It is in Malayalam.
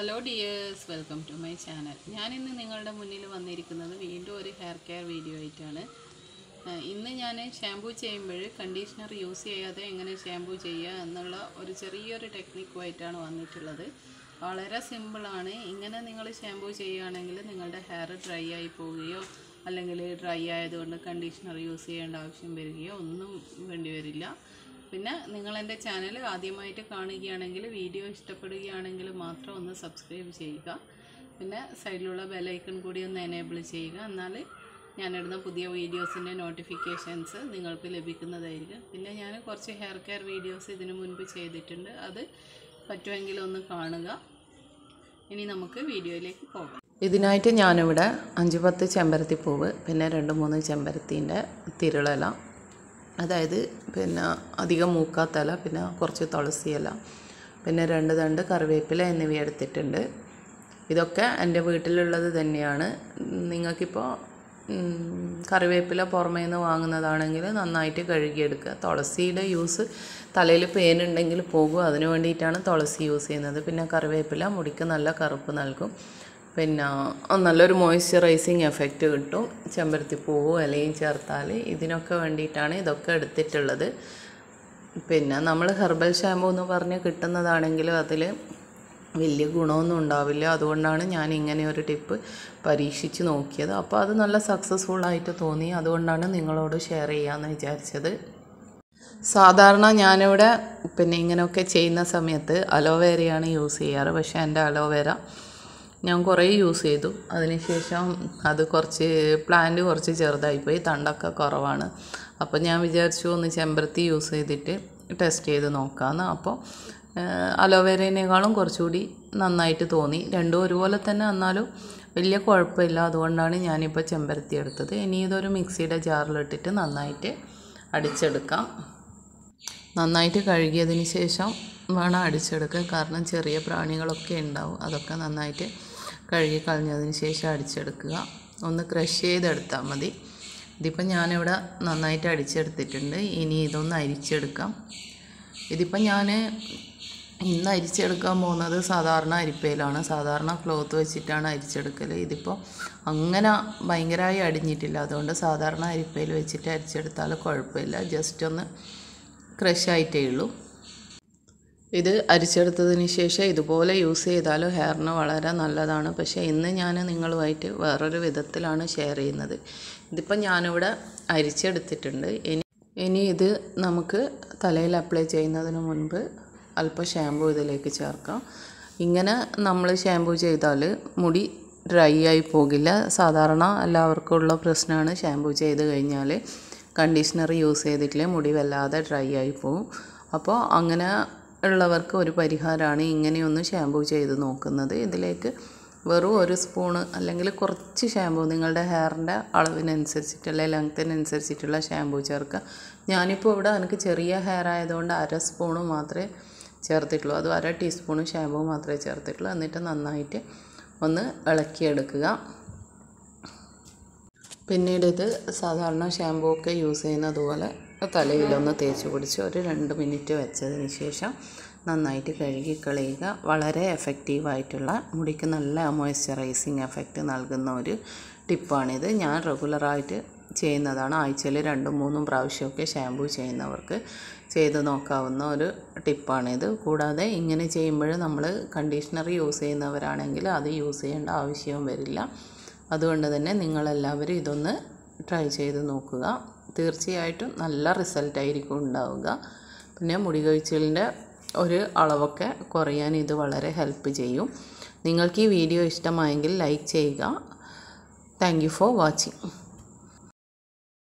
hello dears welcome to my channel ഞാനിന്ന് നിങ്ങളുടെ മുന്നിൽ വന്നിരിക്കുന്നത് വീണ്ടും ഒരു ഹെയർ കെയർ വീഡിയോ ആയിട്ടാണ് ആ, ഇന്ന് ഞാൻ ഷാമ്പൂ ചെയ്യുമ്പോൾ കണ്ടീഷണർ യൂസ് ചെയ്യാതെ എങ്ങനെ ഷാമ്പൂ ചെയ്യുക എന്നുള്ള ഒരു ചെറിയൊരു ടെക്നിക്കുമായിട്ടാണ് വന്നിട്ടുള്ളത് വളരെ സിമ്പിളാണ് ഇങ്ങനെ നിങ്ങൾ ഷാമ്പൂ ചെയ്യുകയാണെങ്കിൽ നിങ്ങളുടെ ഹെയർ ഡ്രൈ ആയി പോവുകയോ അല്ലെങ്കിൽ ഡ്രൈ ആയതുകൊണ്ട് കണ്ടീഷണർ യൂസ് ചെയ്യേണ്ട ആവശ്യം വരികയോ ഒന്നും വേണ്ടി വരില്ല പിന്നെ നിങ്ങൾ എൻ്റെ ചാനൽ ആദ്യമായിട്ട് കാണുകയാണെങ്കിൽ വീഡിയോ ഇഷ്ടപ്പെടുകയാണെങ്കിൽ മാത്രം ഒന്ന് സബ്സ്ക്രൈബ് ചെയ്യുക പിന്നെ സൈഡിലുള്ള ബെലൈക്കൺ കൂടി ഒന്ന് എനേബിൾ ചെയ്യുക എന്നാൽ ഞാനിടുന്ന പുതിയ വീഡിയോസിൻ്റെ നോട്ടിഫിക്കേഷൻസ് നിങ്ങൾക്ക് ലഭിക്കുന്നതായിരിക്കും പിന്നെ ഞാൻ കുറച്ച് ഹെയർ കെയർ വീഡിയോസ് ഇതിനു മുൻപ് ചെയ്തിട്ടുണ്ട് അത് പറ്റുമെങ്കിൽ ഒന്ന് കാണുക ഇനി നമുക്ക് വീഡിയോയിലേക്ക് പോകാം ഇതിനായിട്ട് ഞാനിവിടെ അഞ്ച് പത്ത് ചെമ്പരത്തിപ്പൂവ് പിന്നെ രണ്ട് മൂന്ന് ചെമ്പരത്തീൻ്റെ തിരുളല അതായത് പിന്നെ അധികം മൂക്കാത്തല പിന്നെ കുറച്ച് തുളസി ഇല പിന്നെ രണ്ട് തണ്ട് കറിവേപ്പില എന്നിവ എടുത്തിട്ടുണ്ട് ഇതൊക്കെ എൻ്റെ വീട്ടിലുള്ളത് തന്നെയാണ് നിങ്ങൾക്കിപ്പോൾ ഉം, കറിവേപ്പില പുറമേ നിന്ന് വാങ്ങുന്നതാണെങ്കിൽ നന്നായിട്ട് കഴുകിയെടുക്കുക തുളസിയുടെ യൂസ് തലയിൽ പേനുണ്ടെങ്കിൽ പോകും അതിന് വേണ്ടിയിട്ടാണ് തുളസി യൂസ് ചെയ്യുന്നത് പിന്നെ കറിവേപ്പില മുടിക്ക് നല്ല കറുപ്പ് നൽകും പിന്നെ നല്ലൊരു മോയ്സ്ചറൈസിങ് എഫക്റ്റ് കിട്ടും ചെമ്പരത്തിപ്പൂവും ഇലയും ചേർത്താൽ ഇതിനൊക്കെ വേണ്ടിയിട്ടാണ് ഇതൊക്കെ എടുത്തിട്ടുള്ളത് പിന്നെ നമ്മൾ ഹെർബൽ ഷാമ്പൂ എന്ന് പറഞ്ഞ് കിട്ടുന്നതാണെങ്കിൽ അതിൽ വലിയ ഗുണമൊന്നും ഉണ്ടാവില്ല അതുകൊണ്ടാണ് ഞാൻ ഇങ്ങനെ ഒരു ടിപ്പ് പരീക്ഷിച്ച് നോക്കിയത് അപ്പോൾ അത് നല്ല സക്സസ്ഫുൾ ആയിട്ട് തോന്നി അതുകൊണ്ടാണ് നിങ്ങളോട് ഷെയർ ചെയ്യാമെന്ന് വിചാരിച്ചത് സാധാരണ ഞാനിവിടെ പിന്നെ ഇങ്ങനെയൊക്കെ ചെയ്യുന്ന സമയത്ത് അലോവേരയാണ് യൂസ് ചെയ്യാറ് പക്ഷേ എൻ്റെ അലോവേര ഞാൻ കുറേ യൂസ് ചെയ്തു അതിനുശേഷം അത് കുറച്ച് പ്ലാന്റ് കുറച്ച് ചെറുതായിപ്പോയി തണ്ടൊക്കെ കുറവാണ് അപ്പോൾ ഞാൻ വിചാരിച്ചു ഒന്ന് ചെമ്പരത്തി യൂസ് ചെയ്തിട്ട് ടെസ്റ്റ് ചെയ്ത് നോക്കാമെന്ന് അപ്പോൾ അലോവേരേനേക്കാളും കുറച്ചുകൂടി നന്നായിട്ട് തോന്നി രണ്ടും ഒരുപോലെ തന്നെ എന്നാലും വലിയ കുഴപ്പമില്ല അതുകൊണ്ടാണ് ഞാനിപ്പോൾ ചെമ്പരത്തി എടുത്തത് ഇനി ഇതൊരു മിക്സിയുടെ ജാറിലിട്ടിട്ട് നന്നായിട്ട് അടിച്ചെടുക്കാം നന്നായിട്ട് കഴുകിയതിന് ശേഷം വേണം അടിച്ചെടുക്കാൻ കാരണം ചെറിയ പ്രാണികളൊക്കെ ഉണ്ടാവും അതൊക്കെ നന്നായിട്ട് കഴുകി കളഞ്ഞതിന് ശേഷം അടിച്ചെടുക്കുക ഒന്ന് ക്രഷ് ചെയ്തെടുത്താൽ മതി ഇതിപ്പോൾ ഞാനിവിടെ നന്നായിട്ട് അടിച്ചെടുത്തിട്ടുണ്ട് ഇനി ഇതൊന്ന് അരിച്ചെടുക്കാം ഇതിപ്പോൾ ഞാൻ ഇന്ന് അരിച്ചെടുക്കാൻ പോകുന്നത് സാധാരണ അരിപ്പയിലാണ് സാധാരണ ക്ലോത്ത് വെച്ചിട്ടാണ് അരിച്ചെടുക്കൽ ഇതിപ്പോൾ അങ്ങനെ ഭയങ്കരമായി അടിഞ്ഞിട്ടില്ല അതുകൊണ്ട് സാധാരണ അരിപ്പയിൽ വെച്ചിട്ട് അരിച്ചെടുത്താൽ കുഴപ്പമില്ല ജസ്റ്റ് ഒന്ന് ക്രഷ് ആയിട്ടേ ഉള്ളൂ ഇത് അരിച്ചെടുത്തതിന് ശേഷം ഇതുപോലെ യൂസ് ചെയ്താൽ ഹെയറിന് വളരെ നല്ലതാണ് പക്ഷേ ഇന്ന് ഞാൻ നിങ്ങളുമായിട്ട് വേറൊരു വിധത്തിലാണ് ഷെയർ ചെയ്യുന്നത് ഇതിപ്പോൾ ഞാനിവിടെ അരിച്ചെടുത്തിട്ടുണ്ട് ഇനി ഇനി ഇത് നമുക്ക് തലയിൽ അപ്ലൈ ചെയ്യുന്നതിന് മുൻപ് അല്പം ഷാമ്പു ഇതിലേക്ക് ചേർക്കാം ഇങ്ങനെ നമ്മൾ ഷാമ്പു ചെയ്താൽ മുടി ഡ്രൈ ആയി പോകില്ല സാധാരണ എല്ലാവർക്കും ഉള്ള പ്രശ്നമാണ് ഷാമ്പു ചെയ്ത് കഴിഞ്ഞാൽ കണ്ടീഷണർ യൂസ് ചെയ്തിട്ടില്ലേ മുടി വല്ലാതെ ഡ്രൈ ആയി പോകും അപ്പോൾ അങ്ങനെ ഉള്ളവർക്ക് ഒരു പരിഹാരമാണ് ഇങ്ങനെയൊന്ന് ഷാമ്പു ചെയ്ത് നോക്കുന്നത് ഇതിലേക്ക് വെറും ഒരു സ്പൂണ് അല്ലെങ്കിൽ കുറച്ച് ഷാമ്പു നിങ്ങളുടെ ഹെയറിൻ്റെ അളവിനനുസരിച്ചിട്ടുള്ള ലെങ്ത്തിനനുസരിച്ചിട്ടുള്ള ഷാമ്പു ചേർക്കുക ഞാനിപ്പോൾ ഇവിടെ എനിക്ക് ചെറിയ ഹെയർ ആയതുകൊണ്ട് അര സ്പൂണ് മാത്രമേ ചേർത്തിട്ടുള്ളൂ അതും അര ടീസ്പൂണ് ഷാമ്പു മാത്രമേ ചേർത്തിട്ടുള്ളൂ എന്നിട്ട് നന്നായിട്ട് ഒന്ന് ഇളക്കിയെടുക്കുക പിന്നീട് ഇത് സാധാരണ ഷാമ്പൂ ഒക്കെ യൂസ് ചെയ്യുന്നത് പോലെ തലയിലൊന്ന് തേച്ച് പിടിച്ച് ഒരു രണ്ട് മിനിറ്റ് വെച്ചതിന് ശേഷം നന്നായിട്ട് കഴുകി കളയുക വളരെ എഫക്റ്റീവായിട്ടുള്ള മുടിക്ക് നല്ല മോയ്സ്ചറൈസിങ് എഫക്റ്റ് നൽകുന്ന ഒരു ടിപ്പാണിത് ഞാൻ റെഗുലറായിട്ട് ചെയ്യുന്നതാണ് ആഴ്ചയിൽ രണ്ടും മൂന്നും പ്രാവശ്യമൊക്കെ ഷാമ്പൂ ചെയ്യുന്നവർക്ക് ചെയ്ത് നോക്കാവുന്ന ഒരു ടിപ്പാണിത് കൂടാതെ ഇങ്ങനെ ചെയ്യുമ്പോൾ നമ്മൾ കണ്ടീഷണർ യൂസ് ചെയ്യുന്നവരാണെങ്കിൽ അത് യൂസ് ചെയ്യേണ്ട ആവശ്യവും വരില്ല അതുകൊണ്ട് തന്നെ നിങ്ങളെല്ലാവരും ഇതൊന്ന് ട്രൈ ചെയ്ത് നോക്കുക തീർച്ചയായിട്ടും നല്ല റിസൾട്ടായിരിക്കും ഉണ്ടാവുക പിന്നെ മുടി കൊഴിച്ചിലിൻ്റെ ഒരു അളവൊക്കെ കുറയാൻ ഇത് വളരെ ഹെൽപ്പ് ചെയ്യും നിങ്ങൾക്ക് ഈ വീഡിയോ ഇഷ്ടമായെങ്കിൽ ലൈക്ക് ചെയ്യുക താങ്ക് യു ഫോർ വാച്ചിങ്